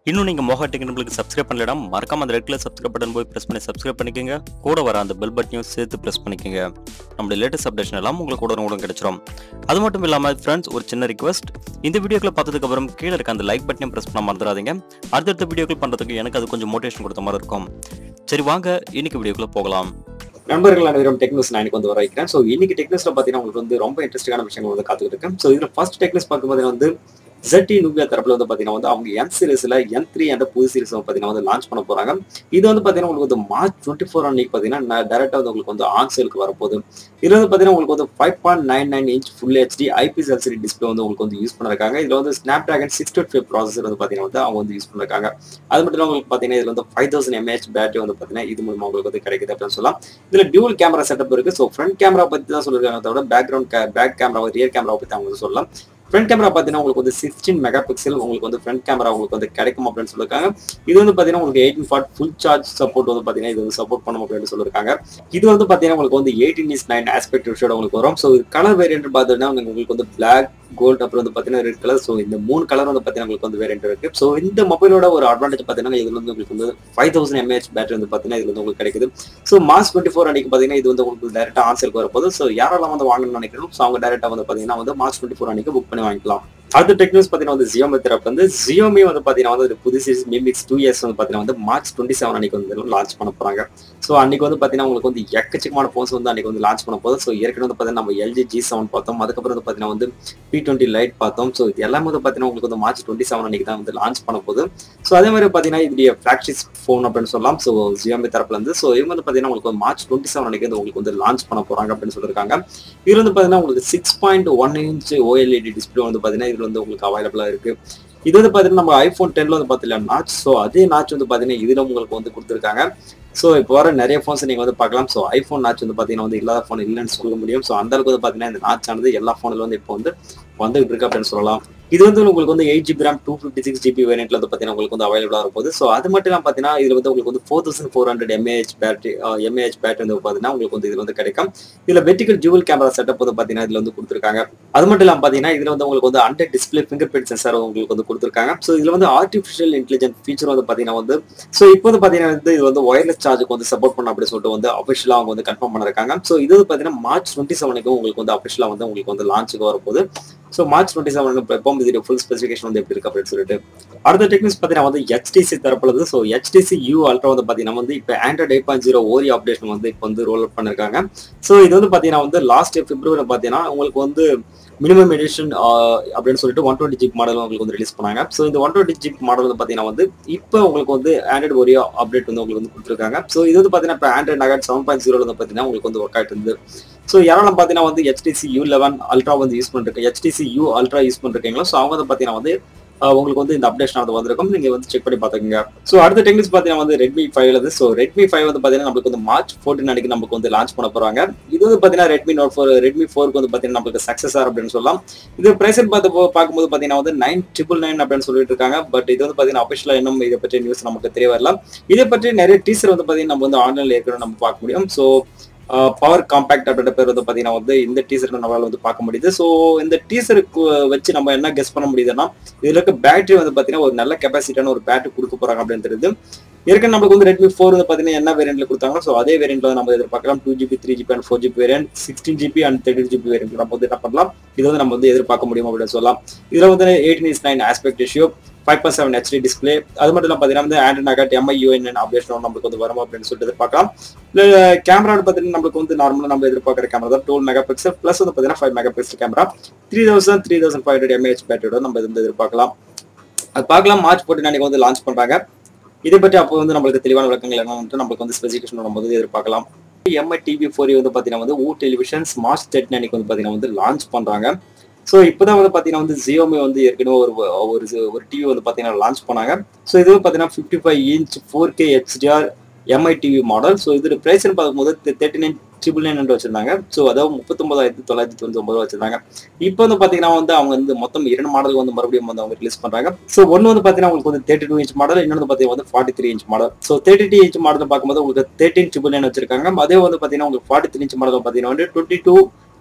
இன்னும் நீங்க மோகா டெக்னிக்கலுக்கு சப்ஸ்கிரைப் பண்ணலனா மறக்காம அந்த ரெட் கலர் சப்ஸ்கிரைப் பட்டன் போய் பிரஸ் பண்ணி சப்ஸ்கிரைப் பண்ணிக்கோங்க கூட வர அந்த பெல் பட்டனையும் சேர்த்து பிரஸ் பண்ணிக்கோங்க நம்மளுடைய லேட்டஸ்ட் அப்டேஷன் எல்லாம் உங்களுக்கு கூட உடனே கிடைச்சிரும் அது மட்டும் இல்லாம ஃப்ரெண்ட்ஸ் ஒரு சின்ன ரிக்வஸ்ட் இந்த வீடியோக்களை பார்த்ததுக்கு அப்புறம் கீழே இருக்க அந்த லைக் பட்டனையும் பிரஸ் பண்ண மறந்துடாதீங்க அடுத்தடுத்த வீடியோக்கள் பண்றதுக்கு எனக்கு அது கொஞ்சம் மோட்டிவேஷன் கொடுத்த மாதிரி இருக்கும் சரி வாங்க இன்னைக்கு வீடியோக்குள்ள போகலாம் நண்பர்கள் அனைவரும் டெக்னிக்ஸ் நான் இன்னைக்கு வந்து வர வைக்கிறேன் ஸோ இன்னைக்கு டெக்னிக்ஸ்ல பார்த்தீங்கன்னா உங்களுக்கு வந்து ரொம்ப இன்ட்ரெஸ்டிங்கான விஷயங்கள் வந்து காத்துக்கிட்டு இருக்கேன் ஸோ இதுல ஃபர்ஸ்ட் டெக்னிக்ஸ் பார்க்கும்போது வந்து ZT நூபியா தரப்புல வந்து பாத்தீங்கன்னா வந்து அவங்க என் சீரிஸ்ல என் த்ரீ என்ற புது சீரிஸ் வந்து பாத்தீங்கன்னா வந்து லான்ச் பண்ண போறாங்க இது வந்து பாத்தீங்கன்னா உங்களுக்கு வந்து மார்ச் டுவெண்ட்டி ஃபோர் அன்னைக்கு பாத்தீங்கன்னா டேரக்டா வந்து உங்களுக்கு வந்து ஆன் சேலுக்கு வரப்போகுது இதுல வந்து பாத்தீங்கன்னா உங்களுக்கு வந்து five point nine nine inch full HD IPS LCD display வந்து உங்களுக்கு வந்து யூஸ் பண்ணிருக்காங்க இதுல வந்து ஸ்னாப் டிராகன் சிக்ஸ் டுவெட் ஃபைவ் ப்ராசஸர் வந்து பாத்தீங்கன்னா வந்து அவங்க வந்து யூஸ் பண்ணிருக்காங்க அது மட்டும் இல்லாம உங்களுக்கு பாத்தீங்கன்னா இதுல வந்து ஃபைவ் தௌசண்ட் எம்ஏஹெச் பேட்டரி வந்து பாத்தீங்கன்னா இது மூலமா உங்களுக்கு வந்து கிடைக்குது அப்படின்னு சொல்லலாம் இதுல டியூல் கேமரா செட்டப் இருக்கு ஸோ ஃப்ரண்ட் கேமரா பத்தி தான் சொல்லிருக்காங்க தவிர background back camera rear camera பத்தி அவங்க வந்து சொல்லலாம் ஃப்ரண்ட் கேமரா பார்த்தீங்கன்னா உங்களுக்கு வந்து சிக்ஸ்டீன் மெகா பிக்சல் உங்களுக்கு வந்து ஃப்ரண்ட் கேமரா உங்களுக்கு வந்து கிடைக்கும் அப்படின்னு சொல்லியிருக்காங்க இது வந்து பார்த்தீங்கன்னா உங்களுக்கு eighteen fast full charge support வந்து பார்த்தீங்கன்னா இது வந்து சப்போர்ட் பண்ணும் அப்படின்னு சொல்லியிருக்காங்க இது வந்து பார்த்தீங்கன்னா உங்களுக்கு வந்து எயிட்டீன் இஸ் நைன் ஆஸ்பெக்ட் விஷயோட உங்களுக்கு வரும் ஸோ கலர் வேரியன்ட் பார்த்தீங்கன்னா உங்களுக்கு வந்து பிளாக் கோல்ட் அப்புறம் வந்து பார்த்தீங்கன்னா ரெட் கலர் ஸோ இந்த மூணு கலர் வந்து பார்த்தீங்கன்னா உங்களுக்கு வந்து வேரியன்ட் இருக்கு ஸோ இந்த மொபைலோட ஒரு அட்வான்டேஜ் பார்த்தீங்கன்னா இதுல வந்து உங்களுக்கு வந்து ஃபைவ் தௌசண்ட் எம்ஏஹெச் பேட்டரி வந்து பார்த்தீங்கன்னா இது வந்து உங்களுக்கு கிடைக்குது ஸோ மார்ச் டுவெண்ட்டி ஃபோர் அன்னைக்கு பார்த்தீங்கன்னா இது வந்து உங்களுக்கு டேரக்டாக ஆன்சருக்கு வரப்போது ஸோ யாரெல்லாம் வந்து வாங்கணும்னு நினைக்கிறோம் ஸோ அவங்க டேரக்டாக வந்து பார்த்தீங்கன்னா வந்து மார்ச் டுவெண்ட்டி ஃபோர் அன்னைக்கு புக் பண்ணி வாங்கிக்கலாம் அடுத்த டெக்னிக்ஸ் பார்த்தீங்கன்னா வந்து ஜியோமி தரப்பு வந்து ஜியோமி வந்து பார்த்தீங்கன்னா வந்து ஒரு புது சீரிஸ் மிமிக்ஸ் டூ இயர்ஸ் வந்து பார்த்தீங்கன்னா வந்து மார்ச் டுவெண்ட்டி செவன் அன்னைக்கு வந்து லான்ச் பண்ண போறாங்க ஸோ அன்னைக்கு வந்து பார்த்தீங்கன்னா உங்களுக்கு வந்து எக்கச்சக்கமான ஃபோன்ஸ் வந்து அன்னைக்கு வந்து லான்ச் பண்ண போதும் ஸோ ஏற்கனவே வந்து பார்த்தீங்கன்னா நம்ம எல்ஜி ஜி செவன் பார்த்தோம் அதுக்கப்புறம் வந்து பார்த்தீங்கன்னா வந்து பி டுவெண்ட்டி லைட் பார்த்தோம் ஸோ இது எல்லாமே வந்து பார்த்தீங்கன்னா உங்களுக்கு வந்து மார்ச் டுவெண்ட்டி செவன் அன்னைக்கு தான் வந்து லான்ச் பண்ண போகுது ஸோ அதே மாதிரி பார்த்தீங்கன்னா இதுடைய ஃபிளாக்ஷிப் ஃபோன் அப்படின்னு சொல்லலாம் ஸோ ஜியோமி தரப்புல இருந்து ஸோ இவங்க வந்து பார்த்தீங்கன்னா உங்களுக்கு வந்து மார்ச் டுவெண்ட்டி செவன் அன்னைக்கு வந்து உங்களுக்கு வந்து லான்ச் பண்ண போறாங்க அப்படின்னு சொல்லியிருக்காங்க இதுல வந்து பார்த்தீங்கன்னா உங்களுக்கு six point one inch OLED display வந்து பார்த்தீங்கன்னா இதுல வந்து உங்களுக்கு அவைலபிளா இருக்கு இது வந்து பார்த்தீங்கன்னா நம்ம ஐஃபோன் டென்ல வந்து பார்த்தீங்கன்னா நாச் ஸோ அதே நாச் வந்து பார்த்தீங்கன்னா இதுல உங்களுக்கு வந்து கொடுத்துருக்காங்க ஸோ இப்போ வர நிறைய ஃபோன்ஸ் நீங்கள் வந்து பார்க்கலாம் ஸோ ஐஃபோன் நாச் வந்து பார்த்தீங்கன்னா வந்து இல்லாத ஃபோன் இல்லைன்னு சொல்ல முடியும் ஸோ அந்த அளவுக்கு வந்து பார்த்தீங்கன்னா இந்த நாச் ஆனது எல்லா ஃபோனில் வந்து இப்போ வந்து வந்துகிட்டு இருக்கு அப்படின்னு சொல்லலாம் இது வந்து உங்களுக்கு வந்து eight GB RAM two fifty six GB வேரியன்ட்ல வந்து பார்த்தீங்கன்னா உங்களுக்கு வந்து அவைலபிளாக இருக்கும் ஸோ அது மட்டும் இல்லாமல் பார்த்தீங்கன்னா இதுல வந்து உங்களுக்கு வந்து four thousand four hundred mAh battery mAh battery வந்து பார்த்தீங்கன்னா உங்களுக்கு வந்து இதுல வந்து கிடைக்கும் இதுல வெர்டிகல் ஜுவல் கேமரா செட்டப் வந்து பார்த்தீங்கன்னா இதுல வந்து கொடுத்துருக்காங்க அது மட்டும் இல்லாமல் பார்த்தீங்கன்னா இதுல வந்து உங்களுக்கு வந்து under display fingerprint sensor உங்களுக்கு வந்து கொடுத்துருக்காங்க ஸோ இதுல வந்து ஆர்டிஃபிஷியல் இன்டெலிஜென்ட் ஃபீச்சர் வந்து பார்த்தீங்கன்னா வந்து ஸோ இப்போ வந்து பார்த்தீங்கன்னா வந்து இது வந்து ஒயர்லெஸ் சார்ஜுக்கு வந்து சப்போர்ட் பண்ண அப்படின்னு சொல்லிட்டு வந்து அஃபிஷியலாக அவங்க வந்து கன்ஃபார்ம் பண்ணிருக்காங்க ஸோ இது வந்து பார்த்தீங்கன்னா மார்ச் டுவெண்ட்டி செவனுக்கு உங்களுக்கு வந்து அஃபிஷியலாக வந்து உங்களுக்கு வந்து லான்ச்சுக்கு வரப்போகுது ஸோ மார்ச் டுவெண்ட்டி செவன் எப்போ இது ஃபுல் ஸ்பெசிஃபிகேஷன் வந்து எப்படி இருக்கு அப்படின்னு சொல்லிட்டு அடுத்த டெக்னிக்ஸ் பார்த்தீங்கன்னா வந்து ஹெச்டிசி தரப்புலது ஸோ ஹெச்டிசி யூ அல்ட்ரா வந்து பார்த்தீங்கன்னா வந்து இப்போ Android eight point zero Oreo updation வந்து இப்போ வந்து ரோல் அவுட் பண்ணிருக்காங்க ஸோ இது வந்து பார்த்தீங்கன்னா வந்து லாஸ்ட் பிப்ரவரி பார்த்தீங்கன்னா உங்களுக்கு வந்து மினிமம் எடிஷன் அப்படின்னு சொல்லிட்டு ஒன் டுவெண்ட்டி ஜிப் மாடல் உங்களுக்கு வந்து ரிலீஸ் பண்ணாங்க ஸோ இந்த ஒன் டுவெண்ட்டி ஜிப் மாடல் வந்து பார்த்தீங்கன்னா வந்து இப்போ உங்களுக்கு வந்து ஆண்ட்ராய்டு ஒரே அப்டேட் வந்து உங்களுக்கு வந்து கொடுத்துருக்காங்க ஸோ இது வந்து பார்த்தீங்கன்னா இப்போ Android Nougat seven point zero வந்து பார்த்தீங்கன்னா உங்களுக்கு வந்து ஒர்க் ஆகிட்டு இருந்து ஸோ யாரெல்லாம் பார்த்தீங்கன்னா வந்து ஹெச்டிசி யூ லெவன் அல்ட்ரா வந்து யூஸ் பண்ணிருக்கேன் ஹெச்டிசி யூ அல்ட்ரா யூஸ் பண்ணிருக்கீங்களோ ஸோ அவங்க வந்து பார்த்தீங்கன்னா வந்து உங்களுக்கு வந்து இந்த அப்டேஷன் அது வந்திருக்கும் நீங்க வந்து செக் பண்ணி பாத்துக்கோங்க ஸோ அடுத்த டெக்னிக்ஸ் பார்த்தீங்கன்னா வந்து ரெட்மி ஃபைவ்ல இருந்து ஸோ ரெட்மி ஃபைவ் வந்து பார்த்தீங்கன்னா நமக்கு வந்து மார்ச் ஃபோர்டீன் அன்னைக்கு நமக்கு வந்து லான்ச் பண்ண போறாங்க இது வந்து பார்த்தீங்கன்னா ரெட்மி நோட் ஃபோர் ரெட்மி ஃபோருக்கு வந்து பார்த்தீங்கன்னா நமக்கு சக்சஸ் ஆர் அப்படின்னு சொல்லலாம் இது பிரைஸ் பார்த்து பார்க்கும்போது பார்த்தீங்கன்னா வந்து நைன் ட்ரிபிள் நைன் அப்படின்னு சொல்லிட்டு இருக்காங்க பட் இது வந்து பார்த்தீங்கன்னா அஃபிஷியலாக இன்னும் இதை பற்றி நியூஸ் நமக்கு தெரிய வரலாம் இதை பற்றி நிறைய டீசர் வந்து பார்த்தீங்கன்னா நம்ம வந்து ஆன்லைன்ல ஏற்கனவே நம்ம பார்க்க முடியும் ஸோ பவர் காம்பேக்ட் அப்படின்ற பேர் வந்து பார்த்தீங்கன்னா வந்து இந்த டீசர் நம்மளால வந்து பார்க்க முடியுது ஸோ இந்த டீசருக்கு வச்சு நம்ம என்ன கெஸ் பண்ண முடியுதுன்னா இதுல இருக்க பேட்டரி வந்து பார்த்தீங்கன்னா ஒரு நல்ல கெப்பாசிட்டியான ஒரு பேட்டரி கொடுக்க போறாங்க அப்படின்னு தெரியுது ஏற்கனவே நம்மளுக்கு வந்து ரெட்மி ஃபோர் வந்து பார்த்தீங்கன்னா என்ன வேரியன்ட்ல கொடுத்தாங்க ஸோ அதே வேரியன்ட்ல நம்ம எதிர்பார்க்கலாம் two GB three GB and four GB variant sixteen GB and thirty GB variant நம்ம வந்து என்ன பண்ணலாம் இது வந்து நம்ம வந்து எதிர்பார்க்க முடியும் அப்படின்னு சொல்லலாம் இதுல வந்து eighteen is nine aspect ratio five point seven HD display அது மட்டும் இல்லாமல் பார்த்தீங்கன்னா வந்து Android Nougat MI UN updation நம்மளுக்கு வந்து வரும் அப்படின்னு சொல்லிட்டு எதிர்பார்க்கலாம் இல்லை கேமரா பார்த்தீங்கன்னா நம்மளுக்கு வந்து நார்மலாக நம்ம எதிர்பார்க்குற கேமரா தான் டுவெல் மெகா பிக்சல் ப்ளஸ் வந்து பார்த்தீங்கன்னா five megapixel camera three thousand three thousand five hundred mAh பேட்டரியோட நம்ம வந்து எதிர்பார்க்கலாம் அது பார்க்கலாம் மார்ச் போட்டு அன்னைக்கு வந்து லான்ச் பண்ணுறாங்க இதை பற்றி அப்போ வந்து நம்மளுக்கு தெளிவான விளக்கங்கள் என்னன்னு நம்மளுக்கு வந்து ஸ்பெசிஃபிகேஷன் நம்ம வந்து எதிர்பார்க்கலாம் எம்ஐ டிவி ஃபோர் வந்து பார்த்தீங்கன்னா வந்து ஊ டெலிவிஷன்ஸ் மார்ச் தேர்ட்டின் அன்னைக்கு வந்து பார்த்தீங்கன்னா வந்து லான்ச் பண்ணுறாங்க ஸோ இப்போதான் வந்து பார்த்தீங்கன்னா வந்து ஜியோமி வந்து ஏற்கனவே ஒரு ஒரு ஒரு டிவி வந்து பார்த்தீங்கன்னா லான்ச் பண்ணாங்க ஸோ இது பார்த்தீங்கன்னா fifty five inch four K HDR MI TV model so இதோட ப்ரைஸ்னு பார்க்கும்போது தேர்ட்டி நைன் ட்ரிபிள் நைன் வச்சிருந்தாங்க ஸோ அதாவது முப்பத்தொன்பதாயிரத்தி தொள்ளாயிரத்தி தொண்ணூத்தி ஒன்பது வச்சிருந்தாங்க இப்போ வந்து பார்த்தீங்கன்னா வந்து அவங்க வந்து மொத்தம் இரண்டு மாடல் வந்து மறுபடியும் வந்து அவங்க ரிலீஸ் பண்றாங்க ஸோ ஒன்று வந்து பார்த்தீங்கன்னா உங்களுக்கு வந்து தேர்ட்டி டூ இன்ச் மாடல் இன்னொன்று பார்த்தீங்கன்னா வந்து forty three inch model so thirty two inch model பார்க்கும்போது உங்களுக்கு தேர்ட்டின் ட்ரிபிள் நைன் வச்சிருக்காங்க அதே வந்து பார்த்தீங்கன்னா உங்களுக்கு ஃபார்ட்டி த்ரீ இன்ச் மாடல் பார்த்தீங்கன்னா வந்து டுவெண்ட்டி டூ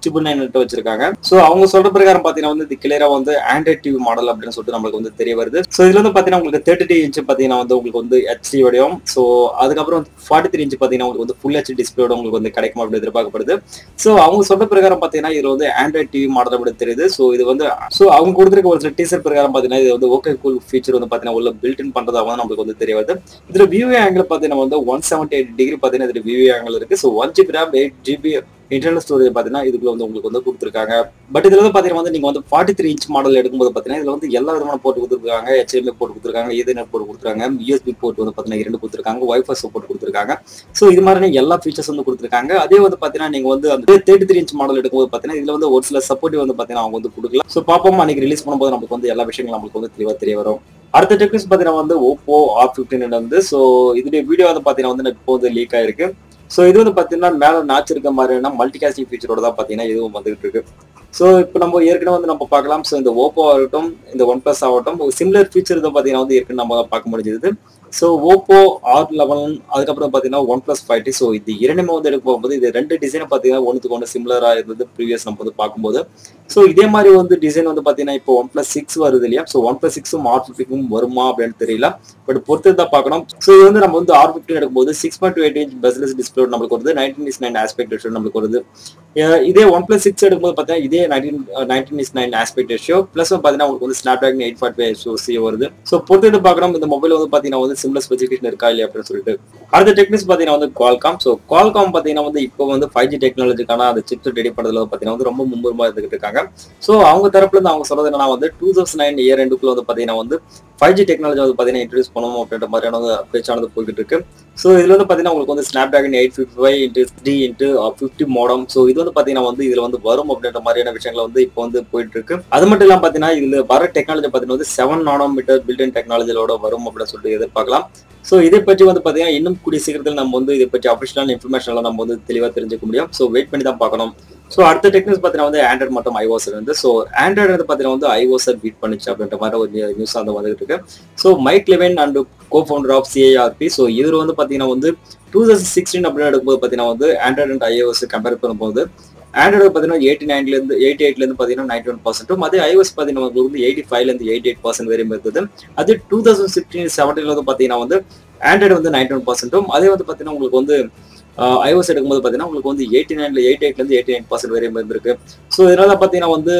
ட்ரிபிள் நைன் வச்சிருக்காங்க ஸோ அவங்க சொல்ற பிரகாரம் பாத்தீங்கன்னா வந்து இது கிளியரா வந்து ஆண்ட்ராய்ட் டிவி மாடல் அப்படின்னு சொல்லிட்டு நம்மளுக்கு வந்து தெரிய வருது ஸோ இதுல வந்து பாத்தீங்கன்னா உங்களுக்கு தேர்ட்டி டி இன்ச் பாத்தீங்கன்னா வந்து உங்களுக்கு வந்து ஹெச்டி வடிவம் ஸோ அதுக்கப்புறம் ஃபார்ட்டி த்ரீ இன்ச் பாத்தீங்கன்னா உங்களுக்கு வந்து ஃபுல் ஹெச் டிஸ்பிளேட உங்களுக்கு வந்து கிடைக்கும் அப்படி எதிர்பார்க்கப்படுது ஸோ அவங்க சொல்ற பிரகாரம் பாத்தீங்கன்னா இதுல வந்து ஆண்ட்ராய்ட் டிவி மாடல் அப்படி தெரியுது ஸோ இது வந்து ஸோ அவங்க கொடுத்துருக்க ஒரு சில டீசர் பிரகாரம் பாத்தீங்கன்னா இது வந்து ஓகே கூல் ஃபீச்சர் வந்து பாத்தீங்கன்னா உள்ள பில்ட் இன் பண்றதாக வந்து நம்மளுக்கு வந்து தெரிய வருது இதுல வியூ ஆங்கிள் பாத்தீங்கன்னா வந்து ஒன் செவன்டி எயிட் டிகிரி பாத்தீங்கன்னா இதுல வியூ ஆங்கிள் இருக்கு so one GB RAM eight GB internal storage பாத்தீங்கன்னா இதுக்குள்ள வந்து உங்களுக்கு வந்து கொடுத்துருக்காங்க பட் இதுல வந்து பாத்தீங்கன்னா வந்து நீங்க வந்து ஃபார்ட்டி த்ரீ இன்ச் மாடல் எடுக்கும்போது பாத்தீங்கன்னா இதுல வந்து எல்லா விதமான போட்டு கொடுத்துருக்காங்க HDMI போட்டு கொடுத்துருக்காங்க ஈதர்நெட் போட்டு கொடுத்துருக்காங்க யூஎஸ்பி போர்ட் வந்து பாத்தீங்கன்னா இரண்டு கொடுத்துருக்காங்க வைஃபை சப்போர்ட் கொடுத்துருக்காங்க ஸோ இது மாதிரி எல்லா ஃபீச்சர்ஸ் வந்து கொடுத்துருக்காங்க அதே வந்து பாத்தீங்கன்னா நீங்க வந்து அந்த தேர்ட்டி த்ரீ இன்ச் மாடல் எடுக்கும்போது பாத்தீங்கன்னா இதுல வந்து ஒரு சில சப்போர்ட் வந்து பாத்தீங்கன்னா அவங்க வந்து கொடுக்கலாம் ஸோ பாப்போம் அன்னைக்கு ரிலீஸ் பண்ணும்போது நமக்கு வந்து எல்லா விஷயங்களும் நமக்கு வந்து தெளிவா தெரிய வரும் அடுத்த டெக்னிக்ஸ் பாத்தீங்கன்னா வந்து ஓப்போ ஆர் ஃபிஃப்டின் வந்து ஸோ இதோட வீடியோ வந்து பாத்தீங்கன்னா வந்து இப்போ வந்து லீக் ஆயிருக்கு ஸோ இது வந்து பாத்தீங்கன்னா மேல நாச்சு இருக்க மாதிரினா மல்டி காஸ்டிங் ஃபீச்சரோட தான் பாத்தீங்கன்னா இதுவும் வந்துகிட்டு இருக்கு ஸோ இப்போ நம்ம ஏற்கனவே வந்து நம்ம பார்க்கலாம் ஸோ இந்த ஓப்போ ஆகட்டும் இந்த ஒன் பிளஸ் ஆகட்டும் ஒரு சிமிலர் ஃபீச்சர் தான் பார்த்தீங்கன்னா வந்து ஏற்கனவே நம்ம பார்க்க முடிஞ்சது ஸோ ஓப்போ ஆர் லெவன் அதுக்கப்புறம் பார்த்தீங்கன்னா OnePlus five T so இது இரண்டுமே வந்து எடுக்க போகும்போது இது ரெண்டு டிசைன் பார்த்தீங்கன்னா ஒன்றுக்கு ஒன்று சிமிலராக இருந்தது ப்ரீவியஸ் நம்ம வந்து பார்க்கும்போது ஸோ இதே மாதிரி வந்து டிசைன் வந்து பார்த்தீங்கன்னா இப்போ ஒன் பிளஸ் சிக்ஸ் வருது இல்லையா ஸோ ஒன் பிளஸ் சிக்ஸும் ஆர் ஃபிஃப்டிக்கும் வருமா அப்படின்னு தெரியல பட் பொறுத்து தான் பார்க்கணும் ஸோ இது வந்து நம்ம வந்து ஆர் ஃபிஃப்டின் எடுக்கும்போது six point two eight inch bezelless display நம்மளுக்கு வருது nineteen is nine aspect ratio நம்மளுக்கு வருது அஹ் இதே ஒன் பிளஸ் சிக்ஸ் எடுக்கும்போது பார்த்தீங்கன்னா இதே nineteen nineteen is nine aspect ratio plus பார்த்தீங்கன்னா உங்களுக்கு வந்து Snapdragon eight forty five C வருது ஸோ பொறுத்து பார்க்கணும் இந்த மொபைல் வந்து பார்த்தீங்கன்னா வந்து சிம்லர் ஸ்பெசிஃபிகேஷன் இருக்கா இல்லையா அப்படின்னு சொல்லிட்டு அடுத்த டெக்னிக்ஸ் பார்த்தீங்கன்னா வந்து குவால்காம் ஸோ குவால்காம் பார்த்தீங்கன்னா வந்து இப்போ வந்து ஃபைவ் ஜி டெக்னாலஜிக்கான அந்த சிப்ஸ் ரெடி பண்ணுறதுல வந்து பார்த்தீங்கன்னா வந்து ரொம்ப மும்முரமா இருந்துகிட்டு இருக்காங்க ஸோ அவங்க தரப்புல இருந்து அவங்க சொல்றது என்னன்னா வந்து டூ தௌசண்ட் நைன் இயர் ரெண்டுக்குள்ள வந்து பார்த்தீங்கன்னா வந்து ஃபைவ் ஜி டெக்னாலஜி வந்து பார்த்தீங்கன்னா இன்ட்ரடியூஸ் பண்ணணும் அப்படின்ற மாதிரியான வந்து பேச்சானது போய்கிட்டு இருக்கு ஸோ இதுல வந்து பார்த்தீங்கன்னா உங்களுக்கு வந்து Snapdragon eight fifty five into three into fifty modem so இது வந்து பார்த்தீங்கன்னா வந்து இதுல வந்து வரும் அப்படின்ற மாதிரியான விஷயங்கள் வந்து இப்போ வந்து போயிட்டு இருக்கு அது மட்டும் இல்லாம பார்த்தீங்கன்னா இதுல வர டெக்னாலஜி பார்த்தீங்கன்னா வந்து செவன் நானோமீட்டர் பில்டின் டெக்னாலஜியோட வரும் அப்படின்னு சொல்லிட்டு எதிர்பார்க்கலாம் ஸோ இதை பற்றி வந்து பார்த்தீங்கன்னா இன்னும் கூடிய சீக்கிரத்தில் நம்ம வந்து இதை பற்றி அஃபிஷியலான இன்ஃபர்மேஷன் எல்லாம் நம்ம வந்து தெளிவாக தெரிஞ்சுக்க முடியும் ஸோ வெயிட் பண்ணி தான் பார்க்கணும் ஸோ அடுத்த டெக்னிக்ஸ் பார்த்தீங்கன்னா வந்து ஆண்ட்ராய்ட் மற்றும் ஐஓஎஸ் வந்து ஸோ ஆண்ட்ராய்டு வந்து பார்த்தீங்கன்னா வந்து ஐஓஎஸ் பீட் பண்ணிச்சு அப்படின்ற மாதிரி ஒரு நியூஸ் வந்து வந்துகிட்டு இருக்கு so Mike Levin and co founder of CIRP so இவர் வந்து பார்த்தீங்கன்னா வந்து டூ தௌசண்ட் சிக்ஸ்டீன் அப்படின்னு எடுக்கும்போது பார்த்தீங்கன்னா வந்து ஆண்ட்ராய்டு அண்ட் ஐஓஎஸ் கம்பேர் பண்ணும்போது ஆண்ட்ராய்டு பார்த்தீங்கன்னா எயிட்டி நைன்லேருந்து எயிட்டி எயிட்லேருந்து பார்த்தீங்கன்னா நைன்டி ஒன் பர்சன்ட்டும் அதே ஐஓஎஸ் பார்த்தீங்கன்னா உங்களுக்கு வந்து எயிட்டி ஃபைவ்லேருந்து எயிட்டி எயிட் பர்சன்ட் வரையும் இருந்தது அது டூ தௌசண்ட் சிக்ஸ்டீன் செவன்டீன்ல வந்து பார்த்தீங்கன்னா வந்து ஆண்ட்ராய்டு வந்து நைன்டி ஒன் பர்சன்ட்டும் அதே வந்து பார்த்தீங்கன்னா உங்களுக்கு வந்து ஐஓஎஸ் எடுக்கும்போது பார்த்தீங்கன்னா உங்களுக்கு வந்து எயிட்டி நைன்ல எயிட்டி எயிட்லேருந்து எயிட்டி நைன் பர்சன்ட் வரையும் இருந்திருக்கு ஸோ இதனால பார்த்தீங்கன்னா வந்து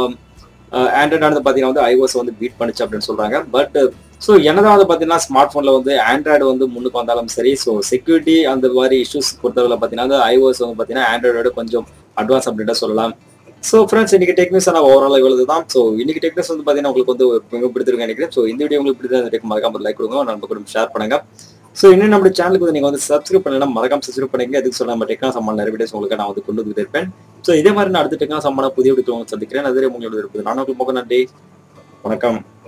ஆண்ட்ராய்டு வந்து பார்த்தீங்கன்னா வந்து ஐஓஎஸ் வந்து பீட் பண்ணுச்சு அப்படின்னு சொல்றாங்க பட் ஸோ என்னதான் வந்து பார்த்தீங்கன்னா ஸ்மார்ட் ஃபோனில் வந்து ஆண்ட்ராய்டு வந்து முன்னுக்கு வந்தாலும் சரி ஸோ செக்யூரிட்டி அந்த மாதிரி இஷ்யூஸ் பொறுத்தவரை பார்த்தீங்கன்னா வந்து ஐஓஎஸ் வந்து பார்த்தீங்கன்னா ஆண்ட்ராய்டோட கொஞ்சம் அட்வான்ஸ் அப்படின்ட்டு சொல்லலாம் ஸோ ஃப்ரெண்ட்ஸ் இன்னைக்கு டெக்னிக்ஸ் நான் ஓவரால் இவ்வளவு தான் ஸோ இன்னைக்கு டெக்னிக்ஸ் வந்து பார்த்தீங்கன்னா உங்களுக்கு வந்து மிக பிடிச்சிருக்கு நினைக்கிறேன் ஸோ இந்த வீடியோ உங்களுக்கு பிடிச்சா இந்த மறக்காம லைக் கொடுங்க நம்ம கூட ஷேர் பண்ணுங்க ஸோ இன்னும் நம்ம சேனலுக்கு வந்து நீங்கள் வந்து சப்ஸ்கிரைப் பண்ணலாம் மறக்காம சப்ஸ்கிரைப் பண்ணுங்க எதுக்கு சொல்ல நம்ம டெக்னா சம்மான நிறைய வீடியோஸ் உங்களுக்கு நான் வந்து கொண்டு வந்து இருப்பேன் ஸோ இதே மாதிரி நான் அடுத்த டெக்னா சம்மான புதிய வீடியோ உங்களுக்கு சந்திக்கிறேன் அதுவே உங்களோட இருப்பது நான் உங்களுக்கு முக நன்றி வணக்கம்